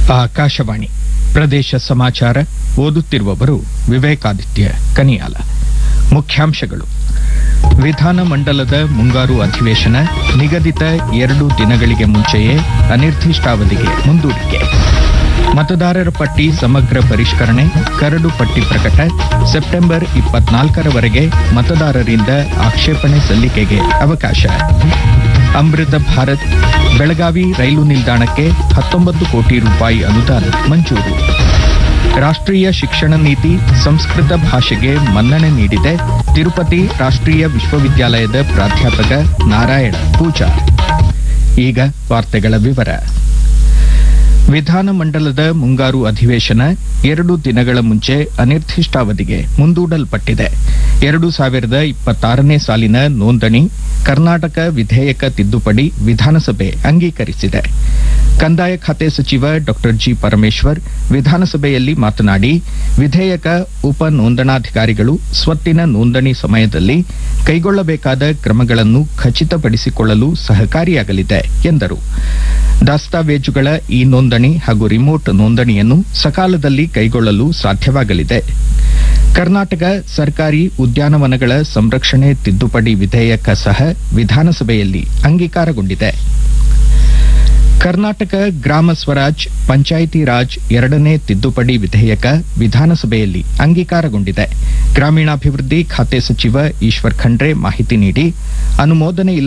ಆಕಾಶವಾಣಿ ಪ್ರದೇಶ ಸಮಾಚಾರ ಓದುತ್ತಿರುವವರು ವಿವೇಕಾದಿತ್ಯ ಕನಿಯಾಲ ಮುಖ್ಯಾಂಶಗಳು ವಿಧಾನಮಂಡಲದ ಮುಂಗಾರು ಅಧಿವೇಶನ ನಿಗದಿತ ಎರಡು ದಿನಗಳಿಗೆ ಮುಂಚೆಯೇ ಅನಿರ್ದಿಷ್ಟಾವಧಿಗೆ ಮುಂದೂಡಿಕೆ ಮತದಾರರ ಪಟ್ಟಿ ಸಮಗ್ರ ಪರಿಷ್ಕರಣೆ ಕರಡು ಪಟ್ಟಿ ಪ್ರಕಟ ಸೆಪ್ಟೆಂಬರ್ ಇಪ್ಪತ್ನಾಲ್ಕರವರೆಗೆ ಮತದಾರರಿಂದ ಆಕ್ಷೇಪಣೆ ಸಲ್ಲಿಕೆಗೆ ಅವಕಾಶ ಅಮೃತ ಭಾರತ್ ಬೆಳಗಾವಿ ರೈಲು ನಿಲ್ದಾಣಕ್ಕೆ ಹತ್ತೊಂಬತ್ತು ಕೋಟಿ ರೂಪಾಯಿ ಅನುದಾನ ಮಂಜೂರು ರಾಷ್ಟ್ರೀಯ ಶಿಕ್ಷಣ ನೀತಿ ಸಂಸ್ಕೃತ ಭಾಷೆಗೆ ಮನ್ನಣೆ ನೀಡಿದೆ ತಿರುಪತಿ ರಾಷ್ಟ್ರೀಯ ವಿಶ್ವವಿದ್ಯಾಲಯದ ಪ್ರಾಧ್ಯಾಪಕ ನಾರಾಯಣ ಪೂಜಾರ್ ಈಗ ವಾರ್ತೆಗಳ ವಿವರ ವಿಧಾನಮಂಡಲದ ಮುಂಗಾರು ಅಧಿವೇಶನ ಎರಡು ದಿನಗಳ ಮುಂಚೆ ಅನಿರ್ದಿಷ್ಟಾವಧಿಗೆ ಮುಂದೂಡಲ್ಪಟ್ಟಿದೆ ಎರಡು ಸಾವಿರದ ಇಪ್ಪತ್ತಾರನೇ ಸಾಲಿನ ನೋಂದಣಿ ಕರ್ನಾಟಕ ವಿಧೇಯಕ ತಿದ್ದುಪಡಿ ವಿಧಾನಸಭೆ ಅಂಗೀಕರಿಸಿದೆ ಕಂದಾಯ ಖಾತೆ ಸಚಿವ ಡಾ ಜಿ ಪರಮೇಶ್ವರ್ ವಿಧಾನಸಭೆಯಲ್ಲಿ ಮಾತನಾಡಿ ವಿಧೇಯಕ ಉಪ ನೋಂದಣಾಧಿಕಾರಿಗಳು ಸ್ವತ್ತಿನ ನೋಂದಣಿ ಸಮಯದಲ್ಲಿ ಕೈಗೊಳ್ಳಬೇಕಾದ ಕ್ರಮಗಳನ್ನು ಖಚಿತಪಡಿಸಿಕೊಳ್ಳಲು ಸಹಕಾರಿಯಾಗಲಿದೆ ಎಂದರು ದಾಸ್ತಾವೇಜುಗಳ ಈ ನೋಂದಣಿ ಹಾಗೂ ರಿಮೋಟ್ ನೋಂದಣಿಯನ್ನು ಸಕಾಲದಲ್ಲಿ ಕೈಗೊಳ್ಳಲು ಸಾಧ್ಯವಾಗಲಿದೆ ಕರ್ನಾಟಕ ಸರ್ಕಾರಿ ಉದ್ಯಾನವನಗಳ ಸಂರಕ್ಷಣೆ ತಿದ್ದುಪಡಿ ವಿಧೇಯಕ ಸಹ ವಿಧಾನಸಭೆಯಲ್ಲಿ ಅಂಗೀಕಾರಗೊಂಡಿದೆ ಕರ್ನಾಟಕ ಗ್ರಾಮ ಸ್ವರಾಜ್ ಪಂಚಾಯಿತಿ ರಾಜ್ ಎರಡನೇ ತಿದ್ದುಪಡಿ ವಿಧೇಯಕ ವಿಧಾನಸಭೆಯಲ್ಲಿ ಅಂಗೀಕಾರಗೊಂಡಿದೆ ಗ್ರಾಮೀಣಾಭಿವೃದ್ಧಿ ಖಾತೆ ಸಚಿವ ಈಶ್ವರ್ ಖಂಡ್ರೆ ಮಾಹಿತಿ ನೀಡಿ ಅನುಮೋದನೆ